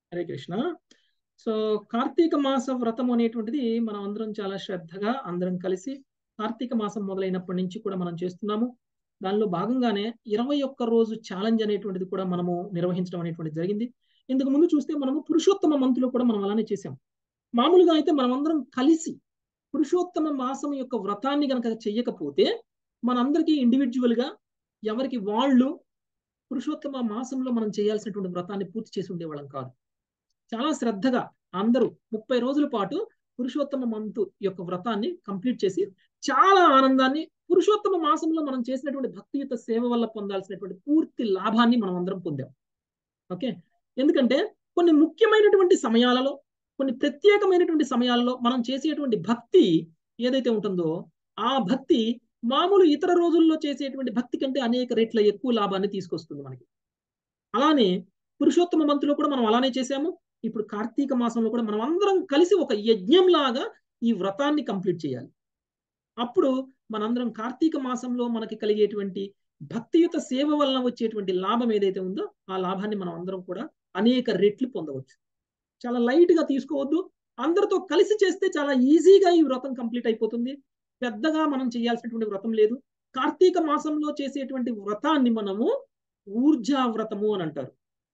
Hare Krishna so Karthika మాస వ్రతం అనేటువంటిది మనం అందరం చాలా శ్రద్ధగా అందరం కలిసి కార్తీక మాసం మొదలైనప్పటి నుంచి కూడా మనం చేస్తున్నాము దానిలో భాగంగానే ఇరవై ఒక్క రోజు ఛాలెంజ్ అనేటువంటిది కూడా మనము నిర్వహించడం అనేటువంటిది జరిగింది ఇంతకు ముందు చూస్తే మనము పురుషోత్తమ మంతులు కూడా మనం అలానే చేసాం మామూలుగా అయితే మనం అందరం కలిసి పురుషోత్తమ మాసం యొక్క వ్రతాన్ని కనుక చెయ్యకపోతే మనందరికీ ఇండివిజువల్ గా ఎవరికి వాళ్ళు పురుషోత్తమ మాసంలో మనం చేయాల్సినటువంటి వ్రతాన్ని పూర్తి చేసి ఉండేవాళ్ళం కాదు చాలా శ్రద్ధగా అందరూ ముప్పై రోజుల పాటు పురుషోత్తమ మంతు యొక్క వ్రతాన్ని కంప్లీట్ చేసి చాలా ఆనందాన్ని పురుషోత్తమ మాసంలో మనం చేసినటువంటి భక్తియుత సేవ వల్ల పొందాల్సినటువంటి పూర్తి లాభాన్ని మనం అందరం పొందాం ఓకే ఎందుకంటే కొన్ని ముఖ్యమైనటువంటి సమయాలలో కొన్ని ప్రత్యేకమైనటువంటి సమయాలలో మనం చేసేటువంటి భక్తి ఏదైతే ఉంటుందో ఆ భక్తి మామూలు ఇతర రోజుల్లో చేసేటువంటి భక్తి కంటే అనేక రెట్ల ఎక్కువ లాభాన్ని తీసుకొస్తుంది మనకి అలానే పురుషోత్తమ మంతులో కూడా మనం అలానే చేశాము ఇప్పుడు కార్తీక మాసంలో కూడా మనం అందరం కలిసి ఒక యజ్ఞం లాగా ఈ వ్రతాన్ని కంప్లీట్ చేయాలి అప్పుడు మనందరం కార్తీక మాసంలో మనకి కలిగేటువంటి భక్తియుత సేవ వలన వచ్చేటువంటి లాభం ఏదైతే ఉందో ఆ లాభాన్ని మనం అందరం కూడా అనేక రెట్లు పొందవచ్చు చాలా లైట్ గా తీసుకోవద్దు అందరితో కలిసి చేస్తే చాలా ఈజీగా ఈ వ్రతం కంప్లీట్ అయిపోతుంది పెద్దగా మనం చేయాల్సినటువంటి వ్రతం లేదు కార్తీక మాసంలో చేసేటువంటి వ్రతాన్ని మనము ఊర్జా వ్రతము అని అంటారు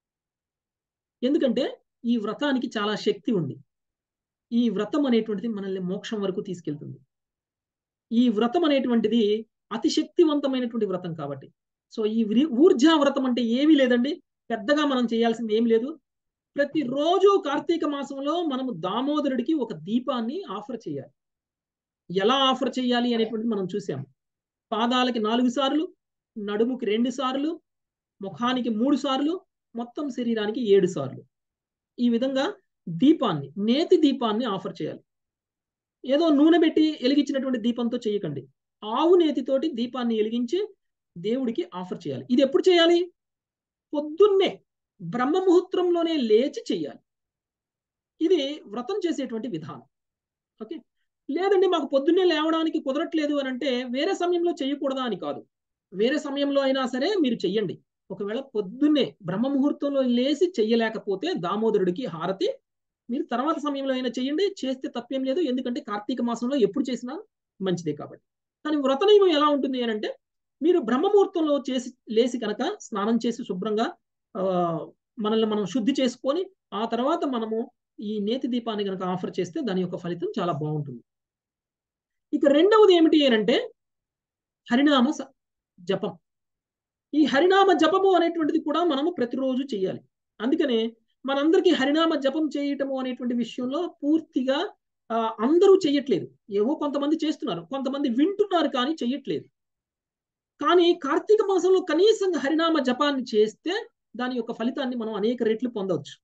ఎందుకంటే ఈ వ్రతానికి చాలా శక్తి ఉంది ఈ వ్రతం అనేటువంటిది మనల్ని మోక్షం వరకు తీసుకెళ్తుంది ఈ వ్రతం అనేటువంటిది అతి శక్తివంతమైనటువంటి వ్రతం కాబట్టి సో ఈ ఊర్జా వ్రతం అంటే ఏమీ లేదండి పెద్దగా మనం చేయాల్సింది ఏం లేదు ప్రతిరోజు కార్తీక మాసంలో మనము దామోదరుడికి ఒక దీపాన్ని ఆఫర్ చేయాలి ఎలా ఆఫర్ చేయాలి అనేటువంటిది మనం చూసాము పాదాలకి నాలుగు సార్లు నడుముకి రెండు సార్లు ముఖానికి మూడు సార్లు మొత్తం శరీరానికి ఏడు సార్లు ఈ విధంగా దీపాన్ని నేతి దీపాన్ని ఆఫర్ చేయాలి ఏదో నూనె పెట్టి వెలిగించినటువంటి దీపంతో చేయకండి ఆవు నేతితోటి దీపాన్ని వెలిగించి దేవుడికి ఆఫర్ చేయాలి ఇది ఎప్పుడు చేయాలి పొద్దున్నే బ్రహ్మ ముహూర్తంలోనే లేచి చెయ్యాలి ఇది వ్రతం చేసేటువంటి విధానం ఓకే లేదండి మాకు పొద్దున్నే లేవడానికి కుదరట్లేదు అని అంటే వేరే సమయంలో చేయకూడదా అని కాదు వేరే సమయంలో అయినా సరే మీరు చెయ్యండి ఒకవేళ పొద్దున్నే బ్రహ్మ ముహూర్తంలో లేచి చెయ్యలేకపోతే దామోదరుడికి హారతి మీరు తర్వాత సమయంలో అయినా చేయండి చేస్తే తప్పేం లేదు ఎందుకంటే కార్తీక మాసంలో ఎప్పుడు చేసినా మంచిదే కాబట్టి కానీ వ్రత నియమం ఎలా ఉంటుంది అని అంటే మీరు బ్రహ్మముహూర్తంలో చేసి లేచి కనుక స్నానం చేసి శుభ్రంగా మనల్ని మనం శుద్ధి చేసుకొని ఆ తర్వాత మనము ఈ నేతి దీపాన్ని కనుక ఆఫర్ చేస్తే దాని యొక్క ఫలితం చాలా బాగుంటుంది ఇక రెండవది ఏమిటి అంటే హరినామ జపం ఈ హరినామ జపము అనేటువంటిది కూడా మనము ప్రతిరోజు చేయాలి అందుకనే మనందరికీ హరినామ జపం చేయటము అనేటువంటి విషయంలో పూర్తిగా అందరూ చెయ్యట్లేదు ఏవో కొంతమంది చేస్తున్నారు కొంతమంది వింటున్నారు కానీ చెయ్యట్లేదు కానీ కార్తీక మాసంలో కనీసం హరినామ జపాన్ని చేస్తే దాని యొక్క ఫలితాన్ని మనం అనేక రెట్లు పొందవచ్చు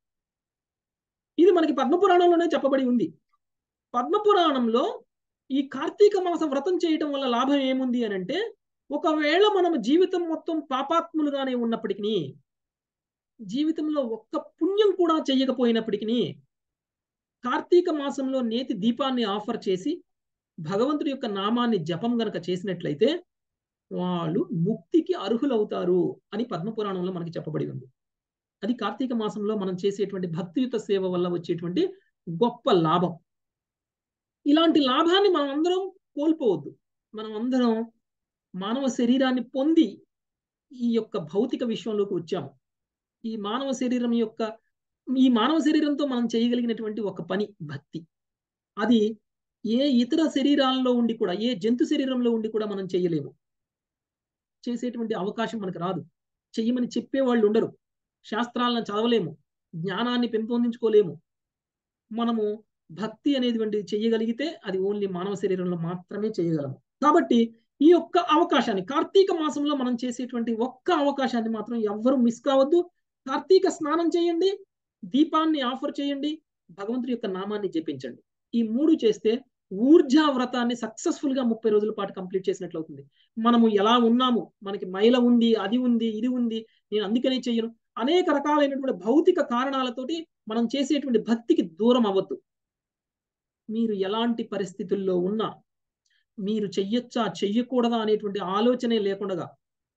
ఇది మనకి పద్మపురాణంలోనే చెప్పబడి ఉంది పద్మపురాణంలో ఈ కార్తీక మాస వ్రతం చేయటం వల్ల లాభం ఏముంది అని అంటే ఒకవేళ మనం జీవితం మొత్తం పాపాత్ములుగానే ఉన్నప్పటికీ జీవితంలో ఒక్క పుణ్యం కూడా చెయ్యకపోయినప్పటికీ కార్తీక మాసంలో నేతి దీపాన్ని ఆఫర్ చేసి భగవంతుడి యొక్క నామాన్ని జపం గనక చేసినట్లయితే వాళ్ళు ముక్తికి అర్హులవుతారు అని పద్మపురాణంలో మనకి చెప్పబడి ఉంది అది కార్తీక మాసంలో మనం చేసేటువంటి భక్తియుత సేవ వల్ల వచ్చేటువంటి గొప్ప లాభం ఇలాంటి లాభాన్ని మనం అందరం కోల్పోవద్దు మనం అందరం మానవ శరీరాన్ని పొంది ఈ యొక్క భౌతిక విశ్వంలోకి వచ్చాము ఈ మానవ శరీరం యొక్క ఈ మానవ శరీరంతో మనం చేయగలిగినటువంటి ఒక పని భక్తి అది ఏ ఇతర శరీరాల్లో ఉండి కూడా ఏ జంతు శరీరంలో ఉండి కూడా మనం చేయలేము చేసేటువంటి అవకాశం మనకు రాదు చెయ్యమని చెప్పే వాళ్ళు ఉండరు శాస్త్రాలను చదవలేము జ్ఞానాన్ని పెంపొందించుకోలేము మనము భక్తి అనేది చెయ్యగలిగితే అది ఓన్లీ మానవ శరీరంలో మాత్రమే చేయగలము కాబట్టి ఈ యొక్క అవకాశాన్ని కార్తీక మాసంలో మనం చేసేటువంటి ఒక్క అవకాశాన్ని మాత్రం ఎవ్వరూ మిస్ కావద్దు కార్తీక స్నానం చేయండి దీపాన్ని ఆఫర్ చేయండి భగవంతుడి యొక్క నామాన్ని జపించండి ఈ మూడు చేస్తే ఊర్జా వ్రతాన్ని సక్సెస్ఫుల్ గా ముప్పై రోజుల పాటు కంప్లీట్ చేసినట్లు అవుతుంది మనము ఎలా ఉన్నాము మనకి మైల ఉంది అది ఉంది ఇది ఉంది నేను అందుకనే చెయ్యను అనేక రకాలైనటువంటి భౌతిక కారణాలతోటి మనం చేసేటువంటి భక్తికి దూరం అవ్వద్దు మీరు ఎలాంటి పరిస్థితుల్లో ఉన్నా మీరు చెయ్యొచ్చా చెయ్యకూడదా అనేటువంటి ఆలోచనే లేకుండా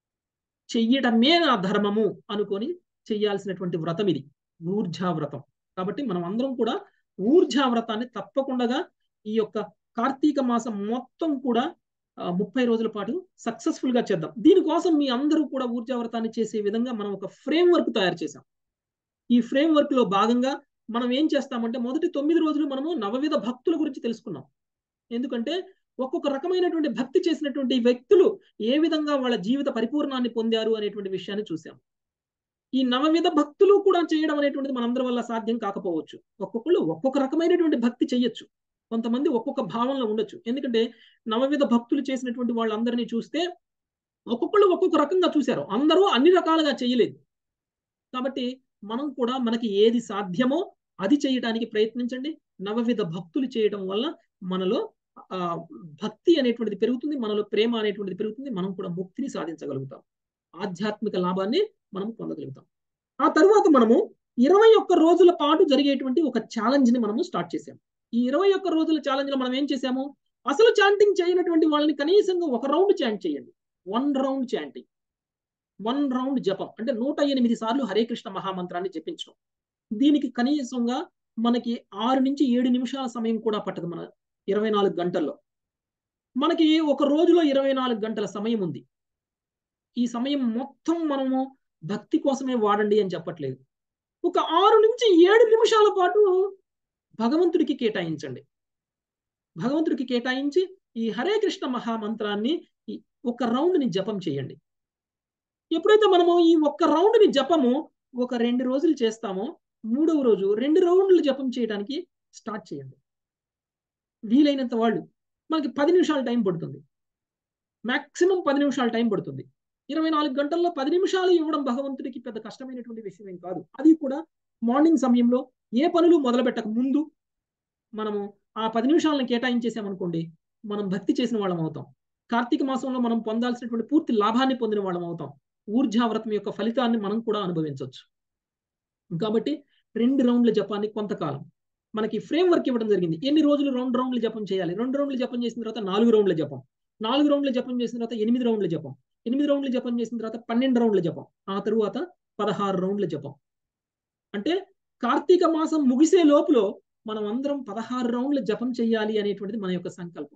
చెయ్యటమే నా ధర్మము అనుకొని చెయ్యాల్సినటువంటి వ్రతం ఇది ఊర్జా వ్రతం కాబట్టి మనం అందరం కూడా ఊర్జా వ్రతాన్ని తప్పకుండా ఈ యొక్క కార్తీక మాసం మొత్తం కూడా ముప్పై రోజుల పాటు సక్సెస్ఫుల్ గా చేద్దాం దీనికోసం మీ అందరూ కూడా ఊర్జా వ్రతాన్ని చేసే విధంగా మనం ఒక ఫ్రేమ్ వర్క్ తయారు చేసాం ఈ ఫ్రేమ్ వర్క్ లో భాగంగా మనం ఏం చేస్తామంటే మొదటి తొమ్మిది రోజులు మనము నవవిధ భక్తుల గురించి తెలుసుకున్నాం ఎందుకంటే ఒక్కొక్క రకమైనటువంటి భక్తి చేసినటువంటి వ్యక్తులు ఏ విధంగా వాళ్ళ జీవిత పరిపూర్ణాన్ని పొందారు అనేటువంటి విషయాన్ని చూసాం ఈ నవవిధ భక్తులు కూడా చేయడం అనేటువంటిది మనందరి వల్ల సాధ్యం కాకపోవచ్చు ఒక్కొక్కళ్ళు ఒక్కొక్క రకమైనటువంటి భక్తి చెయ్యొచ్చు కొంతమంది ఒక్కొక్క భావంలో ఉండొచ్చు ఎందుకంటే నవవిధ భక్తులు చేసినటువంటి వాళ్ళందరినీ చూస్తే ఒక్కొక్కళ్ళు ఒక్కొక్క రకంగా చూశారు అందరూ అన్ని రకాలుగా చేయలేదు కాబట్టి మనం కూడా మనకి ఏది సాధ్యమో అది చేయడానికి ప్రయత్నించండి నవవిధ భక్తులు చేయడం వల్ల మనలో ఆ భక్తి అనేటువంటిది పెరుగుతుంది మనలో ప్రేమ అనేటువంటిది పెరుగుతుంది మనం కూడా ముక్తిని సాధించగలుగుతాం ఆధ్యాత్మిక లాభాన్ని మనం పొందగలుగుతాం ఆ తర్వాత మనము ఇరవై ఒక్క రోజుల పాటు జరిగేటువంటి ఒక ఛాలెంజ్ ని మనము స్టార్ట్ చేసాం ఈ ఇరవై ఒక్క రోజుల ఛాలెంజ్ లో మనం ఏం చేసాము అసలు చాంటింగ్ చేయనటువంటి వాళ్ళని కనీసంగా ఒక రౌండ్ చాంట్ చేయండి one round chanting one round జపం అంటే నూట ఎనిమిది సార్లు హరే కృష్ణ మహామంత్రాన్ని జపించడం దీనికి కనీసంగా మనకి ఆరు నుంచి ఏడు నిమిషాల సమయం కూడా పట్టదు మన ఇరవై నాలుగు గంటల్లో మనకి ఒక రోజులో ఇరవై నాలుగు గంటల సమయం ఉంది ఈ సమయం మొత్తం మనము భక్తి కోసమే వాడండి అని చెప్పట్లేదు ఒక ఆరు నుంచి ఏడు నిమిషాల పాటు భగవంతుడికి కేటాయించండి భగవంతుడికి కేటాయించి ఈ హరే కృష్ణ మహామంత్రాన్ని ఒక రౌండ్ని జపం చేయండి ఎప్పుడైతే మనము ఈ ఒక్క రౌండ్ని జపము ఒక రెండు రోజులు చేస్తామో మూడవ రోజు రెండు రౌండ్లు జపం చేయడానికి స్టార్ట్ చేయండి వీలైనంత వాళ్ళు మనకి పది నిమిషాల టైం పడుతుంది మాక్సిమం పది నిమిషాల టైం పడుతుంది ఇరవై నాలుగు గంటల్లో పది నిమిషాలు ఇవ్వడం భగవంతుడికి పెద్ద కష్టమైనటువంటి విషయం ఏం కాదు అది కూడా మార్నింగ్ సమయంలో ఏ పనులు మొదలు పెట్టక ముందు మనము ఆ పది నిమిషాలను కేటాయించేసామనుకోండి మనం భక్తి చేసిన వాళ్ళం అవుతాం కార్తీక మాసంలో మనం పొందాల్సినటువంటి పూర్తి లాభాన్ని పొందిన వాళ్ళం అవుతాం ఊర్జావ్రతం యొక్క ఫలితాన్ని మనం కూడా అనుభవించవచ్చు కాబట్టి రెండు రౌండ్ల జపాన్ని కొంతకాలం మనకి ఫ్రేమ్ వర్క్ ఇవ్వడం జరిగింది ఎన్ని రోజులు రెండు రౌండ్లు జపం చేయాలి రెండు రౌండ్లు జపం చేసిన తర్వాత నాలుగు రౌండ్ల జపం నాలుగు రౌండ్ల జపం చేసిన తర్వాత ఎనిమిది రౌండ్ల జపం ఎనిమిది రౌండ్ల జపం చేసిన తర్వాత పన్నెండు రౌండ్ల జపం ఆ తరువాత పదహారు రౌండ్ల జపం అంటే కార్తీక మాసం ముగిసే లోపులో మనం అందరం పదహారు రౌండ్ల జపం చేయాలి అనేటువంటిది మన యొక్క సంకల్పం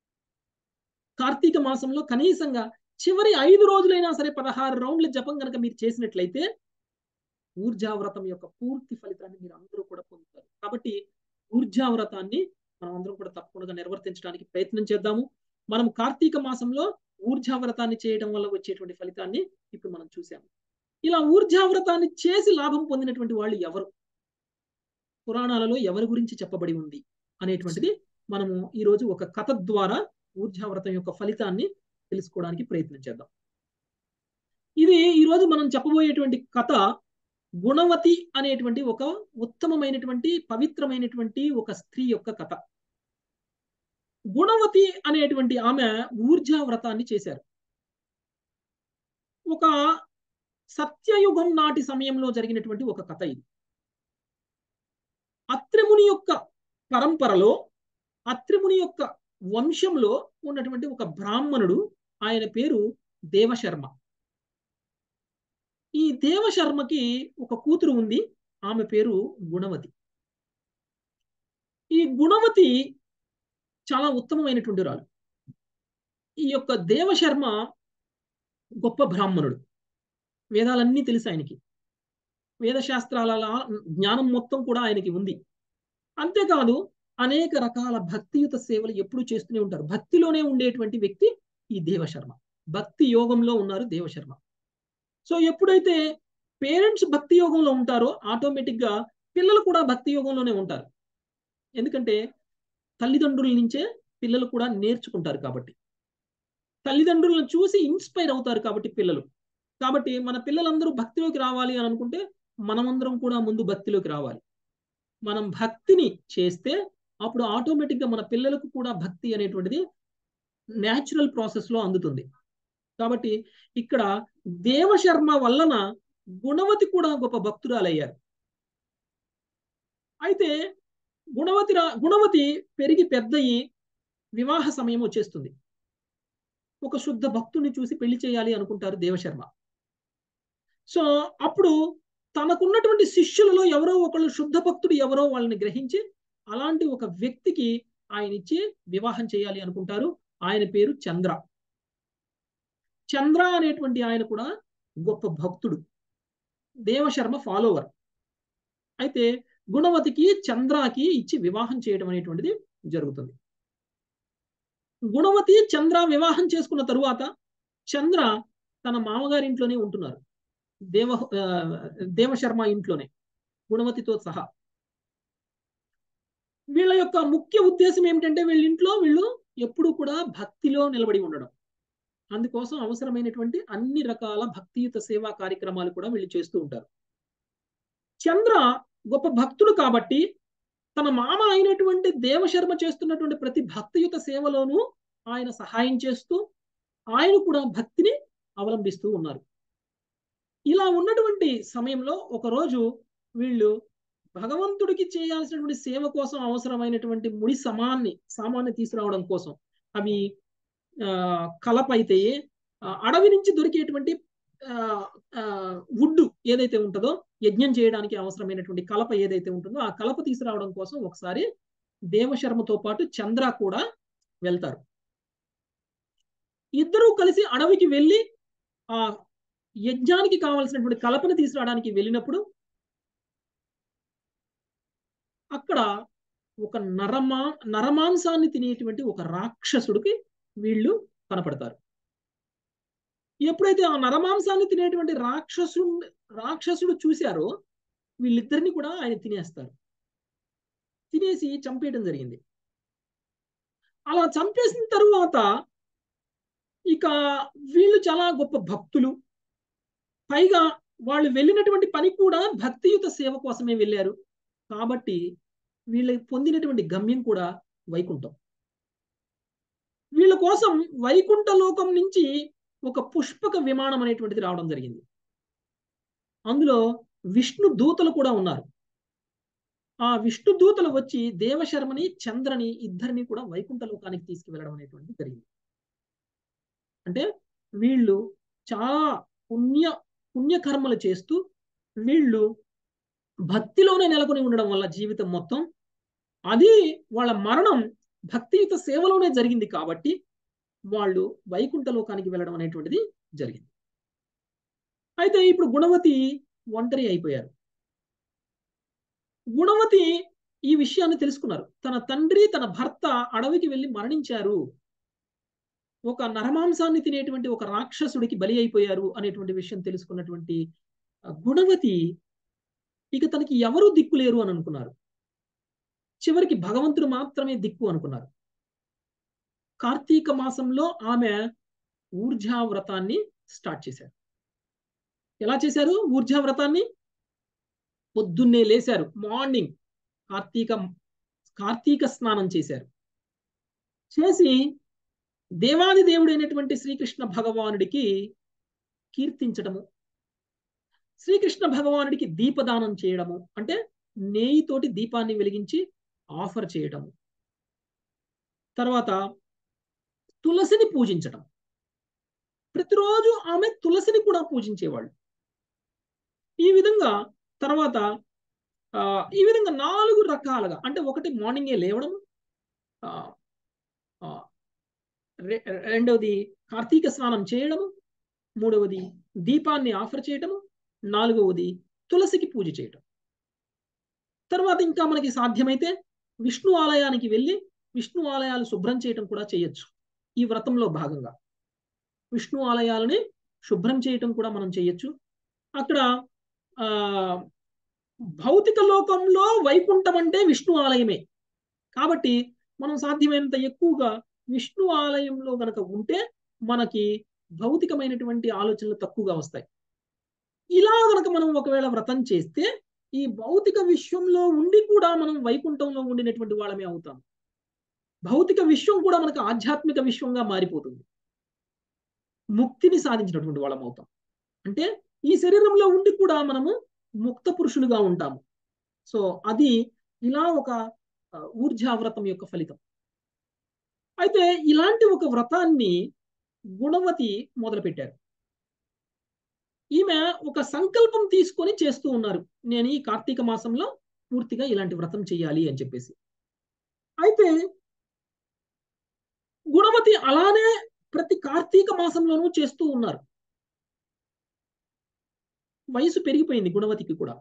కార్తీక మాసంలో కనీసంగా చివరి ఐదు రోజులైనా సరే పదహారు రౌండ్ల జపం కనుక మీరు చేసినట్లయితే ఊర్జావ్రతం యొక్క పూర్తి ఫలితాన్ని మీరు అందరూ కూడా పొందుతారు కాబట్టి ఊర్జావ్రతాన్ని మనం అందరం కూడా తప్పకుండా నిర్వర్తించడానికి ప్రయత్నం చేద్దాము మనం కార్తీక మాసంలో ఊర్జావ్రతాన్ని చేయడం వల్ల వచ్చేటువంటి ఫలితాన్ని ఇప్పుడు మనం చూసాము ఇలా ఊర్జావ్రతాన్ని చేసి లాభం పొందినటువంటి వాళ్ళు ఎవరు పురాణాలలో ఎవరి గురించి చెప్పబడి ఉంది అనేటువంటిది మనము ఈ రోజు ఒక కథ ద్వారా ఊర్జావ్రతం యొక్క ఫలితాన్ని తెలుసుకోవడానికి ప్రయత్నం చేద్దాం ఇది ఈరోజు మనం చెప్పబోయేటువంటి కథ గుణవతి అనేటువంటి ఒక ఉత్తమమైనటువంటి పవిత్రమైనటువంటి ఒక స్త్రీ యొక్క కథ గుణవతి అనేటువంటి ఆమె ఊర్జా వ్రతాన్ని చేశారు ఒక సత్యయుగం నాటి సమయంలో జరిగినటువంటి ఒక కథ ఇది అత్రిముని యొక్క పరంపరలో అత్రిముని యొక్క వంశంలో ఉన్నటువంటి ఒక బ్రాహ్మణుడు ఆయన పేరు దేవశర్మ ఈ దేవశర్మకి ఒక కూతురు ఉంది ఆమె పేరు గుణవతి ఈ గుణవతి చాలా ఉత్తమమైనటువంటి రాలు ఈ యొక్క దేవశర్మ గొప్ప బ్రాహ్మణుడు వేదాలన్నీ తెలుసు ఆయనకి వేదశాస్త్రాల జ్ఞానం మొత్తం కూడా ఆయనకి ఉంది అంతేకాదు అనేక రకాల భక్తియుత సేవలు ఎప్పుడు చేస్తూనే ఉంటారు భక్తిలోనే ఉండేటువంటి వ్యక్తి ఈ దేవశర్మ భక్తి యోగంలో ఉన్నారు దేవశర్మ సో ఎప్పుడైతే పేరెంట్స్ భక్తి యోగంలో ఉంటారో ఆటోమేటిక్గా పిల్లలు కూడా భక్తి యోగంలోనే ఉంటారు ఎందుకంటే తల్లిదండ్రుల నుంచే పిల్లలు కూడా నేర్చుకుంటారు కాబట్టి తల్లిదండ్రులను చూసి ఇన్స్పైర్ అవుతారు కాబట్టి పిల్లలు కాబట్టి మన పిల్లలందరూ భక్తిలోకి రావాలి అని అనుకుంటే మనమందరం కూడా ముందు భక్తిలోకి రావాలి మనం భక్తిని చేస్తే అప్పుడు ఆటోమేటిక్గా మన పిల్లలకు కూడా భక్తి అనేటువంటిది న్యాచురల్ ప్రాసెస్లో అందుతుంది కాబట్టి ఇక్కడ దేవశర్మ వలన గుణవతి కూడా గొప్ప భక్తురాలయ్యారు అయితే గుణవతి గుణవతి పెరిగి పెద్దయి వివాహ సమయం వచ్చేస్తుంది ఒక శుద్ధ భక్తుని చూసి పెళ్లి చేయాలి అనుకుంటారు దేవశర్మ సో అప్పుడు తనకున్నటువంటి శిష్యులలో ఎవరో ఒకళ్ళు శుద్ధ భక్తుడు ఎవరో వాళ్ళని గ్రహించి అలాంటి ఒక వ్యక్తికి ఆయన ఇచ్చి వివాహం చేయాలి అనుకుంటారు ఆయన పేరు చంద్ర చంద్ర అనేటువంటి ఆయన కూడా గొప్ప భక్తుడు దేవశర్మ ఫాలోవర్ అయితే గుణవతికి చంద్రకి ఇచ్చి వివాహం చేయడం అనేటువంటిది జరుగుతుంది గుణవతి చంద్ర వివాహం చేసుకున్న తరువాత చంద్ర తన మామగారి ఇంట్లోనే ఉంటున్నారు దేవ దేవశర్మ ఇంట్లోనే గుణవతితో సహా వీళ్ళ యొక్క ముఖ్య ఉద్దేశం ఏమిటంటే వీళ్ళ ఇంట్లో వీళ్ళు ఎప్పుడు కూడా భక్తిలో నిలబడి ఉండడం అందుకోసం అవసరమైనటువంటి అన్ని రకాల భక్తియుత సేవా కార్యక్రమాలు కూడా వీళ్ళు చేస్తూ ఉంటారు చంద్ర గొప్ప భక్తుడు కాబట్టి తన మామ అయినటువంటి దేవశర్మ చేస్తున్నటువంటి ప్రతి భక్తియుత సేవలోనూ ఆయన సహాయం చేస్తూ ఆయన కూడా భక్తిని అవలంబిస్తూ ఉన్నారు ఇలా ఉన్నటువంటి సమయంలో ఒకరోజు వీళ్ళు భగవంతుడికి చేయాల్సినటువంటి సేవ కోసం అవసరమైనటువంటి ముడి సమాన్ని సామాన్ని తీసుకురావడం కోసం అవి కలప అయితే అడవి నుంచి దొరికేటువంటి వుడ్ ఏదైతే ఉంటుందో యజ్ఞం చేయడానికి అవసరమైనటువంటి కలప ఏదైతే ఉంటుందో ఆ కలప తీసుకురావడం కోసం ఒకసారి దేవశర్మతో పాటు చంద్ర కూడా వెళ్తారు ఇద్దరూ కలిసి అడవికి వెళ్ళి ఆ యజ్ఞానికి కావలసినటువంటి కలపను తీసుకురావడానికి వెళ్ళినప్పుడు అక్కడ ఒక నరమా నరమాంసాన్ని తినేటువంటి ఒక రాక్షసుడికి వీళ్ళు కనపడతారు ఎప్పుడైతే ఆ నరమాంసాన్ని తినేటువంటి రాక్షసుడు రాక్షసుడు చూశారో వీళ్ళిద్దరిని కూడా ఆయన తినేస్తారు తినేసి చంపేయడం జరిగింది అలా చంపేసిన తరువాత ఇక వీళ్ళు చాలా గొప్ప భక్తులు పైగా వాళ్ళు వెళ్ళినటువంటి పని కూడా భక్తియుత సేవ కోసమే వెళ్ళారు కాబట్టి వీళ్ళ పొందినటువంటి గమ్యం కూడా వైకుంఠం వీళ్ళ కోసం వైకుంఠ లోకం నుంచి ఒక పుష్పక విమానం అనేటువంటిది రావడం జరిగింది అందులో విష్ణు దూతలు కూడా ఉన్నారు ఆ విష్ణు దూతలు వచ్చి దేవశర్మని చంద్రని ఇద్దరిని కూడా వైకుంఠ లోకానికి తీసుకువెళ్ళడం అనేటువంటిది జరిగింది అంటే వీళ్ళు చాలా పుణ్య పుణ్యకర్మలు చేస్తూ వీళ్ళు భక్తిలోనే నెలకొని ఉండడం వల్ల జీవితం మొత్తం అది వాళ్ళ మరణం భక్తియుత సేవలోనే జరిగింది కాబట్టి వాళ్ళు వైకుంఠ లోకానికి వెళ్ళడం అనేటువంటిది జరిగింది అయితే ఇప్పుడు గుణవతి ఒంటరి అయిపోయారు గుణవతి ఈ విషయాన్ని తెలుసుకున్నారు తన తండ్రి తన భర్త అడవికి వెళ్ళి మరణించారు ఒక నరమాంసాన్ని తినేటువంటి ఒక రాక్షసుడికి బలి అయిపోయారు అనేటువంటి విషయం తెలుసుకున్నటువంటి గుణవతి ఇక తనకి ఎవరు దిక్కు లేరు అని అనుకున్నారు చివరికి భగవంతుడు మాత్రమే దిక్కు అనుకున్నారు కార్తీక మాసంలో ఆమె ఊర్జా వ్రతాన్ని స్టార్ట్ చేశారు ఎలా చేశారు ఊర్జా వ్రతాన్ని పొద్దున్నే లేశారు మార్నింగ్ కార్తీక కార్తీక స్నానం చేశారు చేసి దేవాది దేవుడైనటువంటి శ్రీకృష్ణ భగవానుడికి కీర్తించడము శ్రీకృష్ణ భగవానుడికి దీపదానం చేయడము అంటే నేయితోటి దీపాన్ని వెలిగించి ఆఫర్ చేయడము తర్వాత తులసిని పూజించడం ప్రతిరోజు ఆమె తులసిని కూడా పూజించేవాళ్ళు ఈ విధంగా తర్వాత ఈ విధంగా నాలుగు రకాలుగా అంటే ఒకటి మార్నింగే లేవడం రెండవది కార్తీక స్నానం చేయడము మూడవది దీపాన్ని ఆఫర్ చేయటము నాలుగవది తులసికి పూజ చేయటం తర్వాత ఇంకా మనకి సాధ్యమైతే విష్ణు ఆలయానికి వెళ్ళి విష్ణు ఆలయాలు శుభ్రం చేయటం కూడా చేయొచ్చు ఈ వ్రతంలో భాగంగా విష్ణు ఆలయాలని శుభ్రం చేయటం కూడా మనం చేయొచ్చు అక్కడ ఆ భౌతిక లోకంలో వైకుంఠం అంటే విష్ణు ఆలయమే కాబట్టి మనం సాధ్యమైనంత ఎక్కువగా విష్ణు ఆలయంలో గనక ఉంటే మనకి భౌతికమైనటువంటి ఆలోచనలు తక్కువగా వస్తాయి ఇలా గనక మనం ఒకవేళ వ్రతం చేస్తే ఈ భౌతిక విశ్వంలో ఉండి కూడా మనం వైకుంఠంలో ఉండినటువంటి వాళ్ళమే అవుతాం భౌతిక విశ్వం కూడా మనకు ఆధ్యాత్మిక విశ్వంగా మారిపోతుంది ముక్తిని సాధించినటువంటి వాళ్ళం అవుతాం అంటే ఈ శరీరంలో ఉండి కూడా మనము ముక్త పురుషులుగా ఉంటాము సో అది ఇలా ఒక ఊర్జా వ్రతం యొక్క ఫలితం అయితే ఇలాంటి ఒక వ్రతాన్ని గుణవతి మొదలుపెట్టారు ఈమె ఒక సంకల్పం తీసుకొని చేస్తూ ఉన్నారు నేను ఈ కార్తీక మాసంలో పూర్తిగా ఇలాంటి వ్రతం చేయాలి అని చెప్పేసి అయితే గుణవతి అలానే ప్రతి కార్తీక మాసంలోనూ చేస్తూ ఉన్నారు వయసు పెరిగిపోయింది గుణవతికి కూడా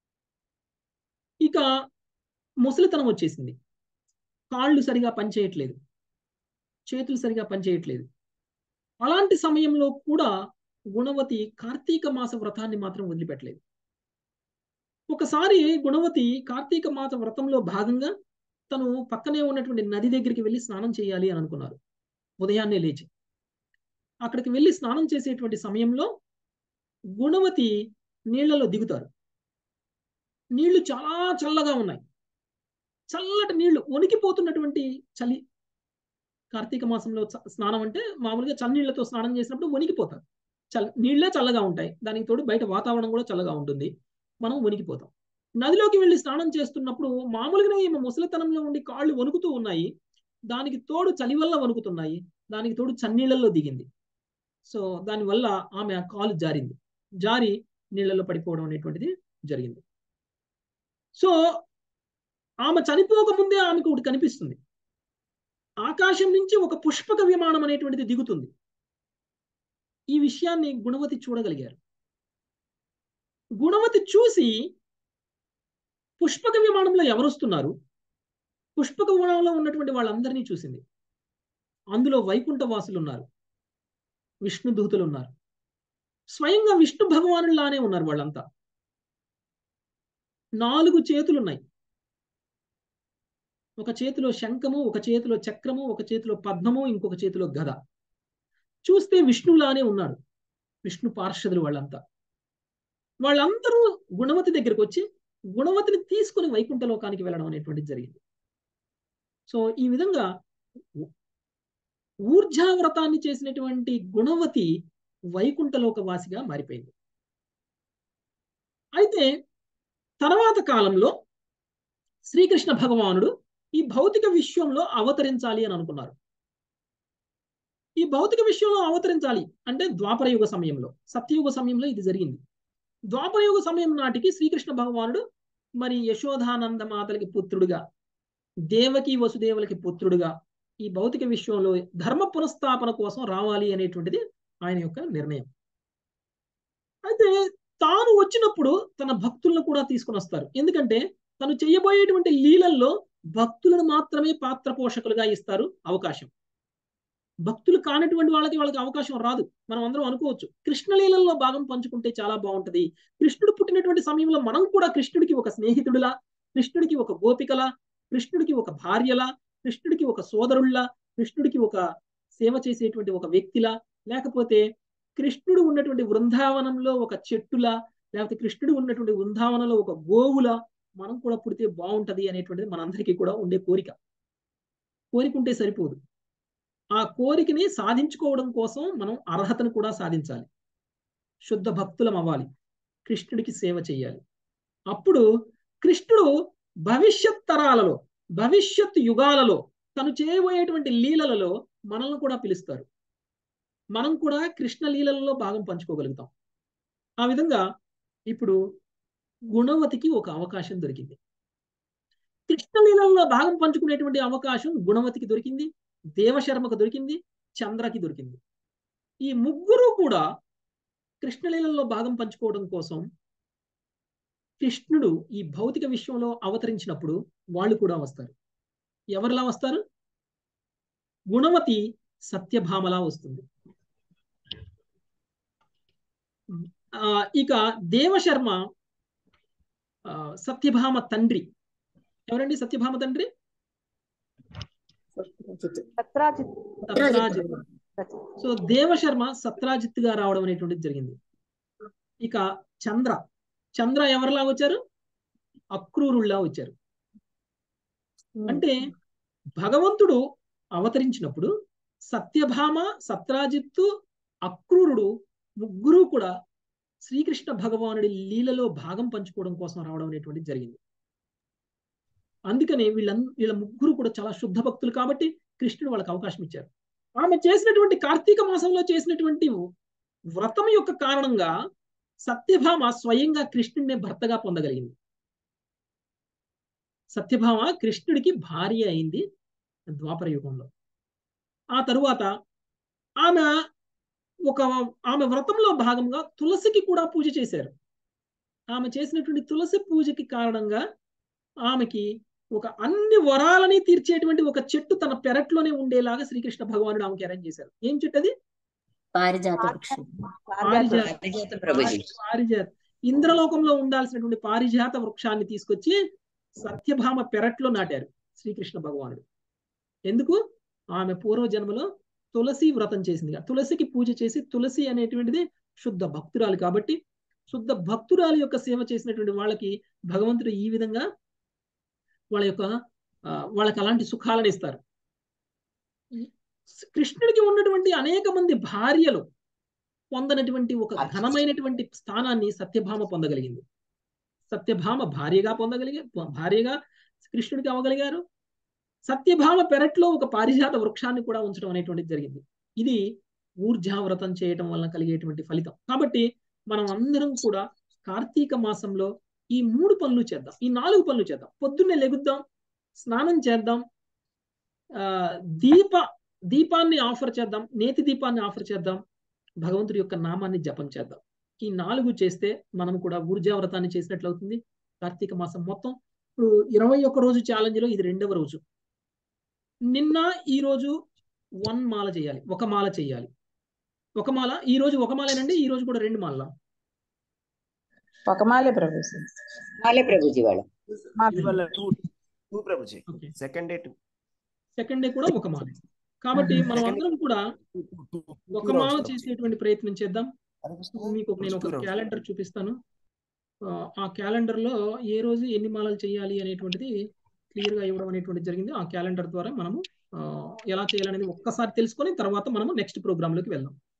ఇక ముసలితనం వచ్చేసింది కాళ్ళు సరిగా పనిచేయట్లేదు చేతులు సరిగా పనిచేయట్లేదు అలాంటి సమయంలో కూడా గుణవతి కార్తీక మాస వ్రతాన్ని మాత్రం వదిలిపెట్టలేదు ఒకసారి గుణవతి కార్తీక మాస వ్రతంలో భాగంగా తను పక్కనే ఉన్నటువంటి నది దగ్గరికి వెళ్ళి స్నానం చేయాలి అని అనుకున్నారు ఉదయాన్నే లేచి అక్కడికి వెళ్ళి స్నానం చేసేటువంటి సమయంలో గుణవతి నీళ్లలో దిగుతారు నీళ్లు చాలా చల్లగా ఉన్నాయి చల్లటి నీళ్లు వణికిపోతున్నటువంటి చలి కార్తీక మాసంలో స్నానం అంటే మామూలుగా చన్నీళ్లతో స్నానం చేసినప్పుడు వణికిపోతారు చల్ నీళ్లే చల్లగా ఉంటాయి దానికి తోడు బయట వాతావరణం కూడా చల్లగా ఉంటుంది మనం వణికిపోతాం నదిలోకి వెళ్ళి స్నానం చేస్తున్నప్పుడు మామూలుగానే ఈమె ముసలితనంలో ఉండి కాళ్ళు వణుకుతూ ఉన్నాయి దానికి తోడు చలి వల్ల వణుకుతున్నాయి దానికి తోడు చన్నీళ్లలో దిగింది సో దానివల్ల ఆమె కాలు జారింది జారి నీళ్లలో పడిపోవడం అనేటువంటిది జరిగింది సో ఆమె చనిపోక ముందే ఆమెకు ఒకటి కనిపిస్తుంది ఆకాశం నుంచి ఒక పుష్పక విమానం అనేటువంటిది దిగుతుంది ఈ విషయాన్ని గుణవతి చూడగలిగారు గుణవతి చూసి పుష్పక విమానంలో ఎవరొస్తున్నారు పుష్పక విమానంలో ఉన్నటువంటి వాళ్ళందరినీ చూసింది అందులో వైకుంఠ వాసులు ఉన్నారు విష్ణు దూతులు ఉన్నారు స్వయంగా విష్ణు భగవానులానే ఉన్నారు వాళ్ళంతా నాలుగు చేతులున్నాయి ఒక చేతిలో శంఖము ఒక చేతిలో చక్రము ఒక చేతిలో పద్మము ఇంకొక చేతిలో గద చూస్తే విష్ణువులానే ఉన్నాడు విష్ణు పార్షదులు వాళ్ళంతా వాళ్ళందరూ గుణవతి దగ్గరకు వచ్చి గుణవతిని తీసుకుని వైకుంఠ లోకానికి వెళ్ళడం అనేటువంటిది జరిగింది సో ఈ విధంగా ఊర్జావ్రతాన్ని చేసినటువంటి గుణవతి వైకుంఠలోక వాసిగా మారిపోయింది అయితే తర్వాత కాలంలో శ్రీకృష్ణ భగవానుడు ఈ భౌతిక విశ్వంలో అవతరించాలి అని అనుకున్నారు ఈ భౌతిక విశ్వంలో అవతరించాలి అంటే ద్వాపర యుగ సమయంలో సత్యయుగ సమయంలో ఇది జరిగింది ద్వాపర యుగ సమయం నాటికి శ్రీకృష్ణ భగవానుడు మరి యశోధానంద మాతలకి పుత్రుడుగా దేవకి వసుదేవులకి పుత్రుడుగా ఈ భౌతిక విశ్వంలో ధర్మ పునఃస్థాపన కోసం రావాలి అనేటువంటిది ఆయన యొక్క నిర్ణయం అయితే తాను వచ్చినప్పుడు తన భక్తులను కూడా తీసుకుని వస్తారు ఎందుకంటే తను చేయబోయేటువంటి లీలల్లో భక్తులను మాత్రమే పాత్ర పోషకులుగా ఇస్తారు అవకాశం భక్తులు కానటువంటి వాళ్ళకి వాళ్ళకి అవకాశం రాదు మనం అందరం అనుకోవచ్చు కృష్ణలీలల్లో భాగం పంచుకుంటే చాలా బాగుంటది కృష్ణుడు పుట్టినటువంటి సమయంలో మనం కూడా కృష్ణుడికి ఒక స్నేహితుడులా కృష్ణుడికి ఒక గోపికలా కృష్ణుడికి ఒక భార్యలా కృష్ణుడికి ఒక సోదరుల్లా కృష్ణుడికి ఒక సేవ చేసేటువంటి ఒక వ్యక్తిలా లేకపోతే కృష్ణుడు ఉన్నటువంటి వృందావనంలో ఒక చెట్టులా లేకపోతే కృష్ణుడు ఉన్నటువంటి వృందావనంలో ఒక గోవులా మనం కూడా పుడితే బాగుంటది అనేటువంటిది మనందరికీ కూడా ఉండే కోరిక కోరిక ఉంటే సరిపోదు ఆ కోరికని సాధించుకోవడం కోసం మనం అర్హతను కూడా సాధించాలి శుద్ధ భక్తులం అవ్వాలి కృష్ణుడికి సేవ చేయాలి అప్పుడు కృష్ణుడు భవిష్యత్ తరాలలో భవిష్యత్ యుగాలలో తను చేయబోయేటువంటి లీలలలో మనల్ని కూడా పిలుస్తారు మనం కూడా కృష్ణ లీలలలో భాగం పంచుకోగలుగుతాం ఆ విధంగా ఇప్పుడు గుణవతికి ఒక అవకాశం దొరికింది కృష్ణ లీలల్లో భాగం పంచుకునేటువంటి అవకాశం గుణవతికి దొరికింది దేవశర్మకు దొరికింది చంద్రకి దొరికింది ఈ ముగ్గురు కూడా కృష్ణలీలలో భాగం పంచుకోవడం కోసం కృష్ణుడు ఈ భౌతిక విశ్వంలో అవతరించినప్పుడు వాళ్ళు కూడా వస్తారు ఎవరిలా వస్తారు గుణవతి సత్యభామలా వస్తుంది ఇక దేవశర్మ సత్యభామ తండ్రి ఎవరండి సత్యభామ తండ్రి సత్రాజిత్ సో దేవశర్మ సత్రాజిత్ గా రావడం అనేటువంటిది జరిగింది ఇక చంద్ర చంద్ర ఎవరిలా వచ్చారు అక్రూరుల్లా వచ్చారు అంటే భగవంతుడు అవతరించినప్పుడు సత్యభామ సత్రాజిత్తు అక్రూరుడు ముగ్గురు కూడా శ్రీకృష్ణ భగవానుడి లీలలో భాగం పంచుకోవడం కోసం రావడం అనేటువంటిది జరిగింది అందుకనే వీళ్ళ వీళ్ళ ముగ్గురు కూడా చాలా శుద్ధ భక్తులు కాబట్టి కృష్ణుడు వాళ్ళకి అవకాశం ఇచ్చారు ఆమె చేసినటువంటి కార్తీక మాసంలో చేసినటువంటి వ్రతం యొక్క కారణంగా సత్యభామ స్వయంగా కృష్ణుడిని భర్తగా పొందగలిగింది సత్యభామ కృష్ణుడికి భార్య అయింది ద్వాపర యుగంలో ఆ తరువాత ఆమె ఒక ఆమె వ్రతంలో భాగంగా తులసికి కూడా పూజ చేశారు ఆమె చేసినటువంటి తులసి పూజకి కారణంగా ఆమెకి ఒక అన్ని వరాలని తీర్చేటువంటి ఒక చెట్టు తన పెరట్లోనే ఉండేలాగా శ్రీకృష్ణ భగవానుడు ఆమెకి అరేంజ్ చేశారు ఏం చెట్టు అది పారిజాత వృక్షం పారిజాత పారిజాత ప్రభుజీ పారిజాత ఇంద్రలోకంలో ఉండాల్సినటువంటి పారిజాత వృక్షాన్ని తీసుకొచ్చి సత్యభామ పెరట్లో నాటారు శ్రీకృష్ణ భగవానుడు ఎందుకు ఆమె పూర్వ జన్మలో తులసి వ్రతం చేసింది తులసికి పూజ చేసి తులసి అనేటువంటిది శుద్ధ భక్తురాలు కాబట్టి శుద్ధ భక్తురాలు యొక్క సేవ చేసినటువంటి వాళ్ళకి భగవంతుడు ఈ విధంగా వాళ్ళ యొక్క ఆ, వాళ్ళకి అలాంటి సుఖాలను ఇస్తారు కృష్ణుడికి ఉన్నటువంటి అనేక మంది భార్యలు పొందనటువంటి ఒక ఘనమైనటువంటి స్థానాన్ని సత్యభామ పొందగలిగింది సత్యభామ భార్యగా పొందగలిగే భార్యగా కృష్ణుడికి అవ్వగలిగారు సత్యభామ పెరట్లో ఒక పారిజాత వృక్షాన్ని కూడా ఉంచడం అనేటువంటిది జరిగింది ఇది ఊర్జావ్రతం చేయటం వలన కలిగేటువంటి ఫలితం కాబట్టి మనం అందరం కూడా కార్తీక మాసంలో ఈ మూడు పనులు చేద్దాం ఈ నాలుగు పనులు చేద్దాం పొద్దున్నే లెగుద్దాం స్నానం చేద్దాం ఆ దీప దీపాన్ని ఆఫర్ చేద్దాం నేతి దీపాన్ని ఆఫర్ చేద్దాం భగవంతుడి యొక్క నామాన్ని జపం చేద్దాం ఈ నాలుగు చేస్తే మనం కూడా ఊర్జావ్రతాన్ని చేసినట్లు అవుతుంది కార్తీక మాసం మొత్తం ఇప్పుడు ఇరవై ఒక్క రోజు ఛాలెంజ్ లో ఇది రెండవ రోజు నిన్న ఈ రోజు వన్ మాల చేయాలి ఒక మాల చేయాలి ఒక మాల ఈ రోజు ఒక మాలేనండి ఈ రోజు కూడా రెండు మాల ఒక మాలే ప్రభుజీ మాలే ప్రభుజీ వాళ్ళ ఇవాళ two two Prabhuji okay second day two second day కూడా ఒక మాల కాబట్టి మనం అందరం కూడా ఒక మాల చేసేటువంటి ప్రయత్నం చేద్దాం మీకు ఒక- నేను ఒక క్యాలెండర్ చూపిస్తాను ఆ, ఆ క్యాలెండర్ లో ఏ రోజు ఎన్ని మాలలు చేయాలి అనేటువంటిది క్లియర్ గా ఇవ్వడం అనేటువంటిది జరిగింది ఆ క్యాలెండర్ ద్వారా మనము ఆ, ఎలా చేయాలనేది ఒక్కసారి తెలుసుకొని తర్వాత మనము నెక్స్ట్ ప్రోగ్రామ్ లోకి వెళ్దాం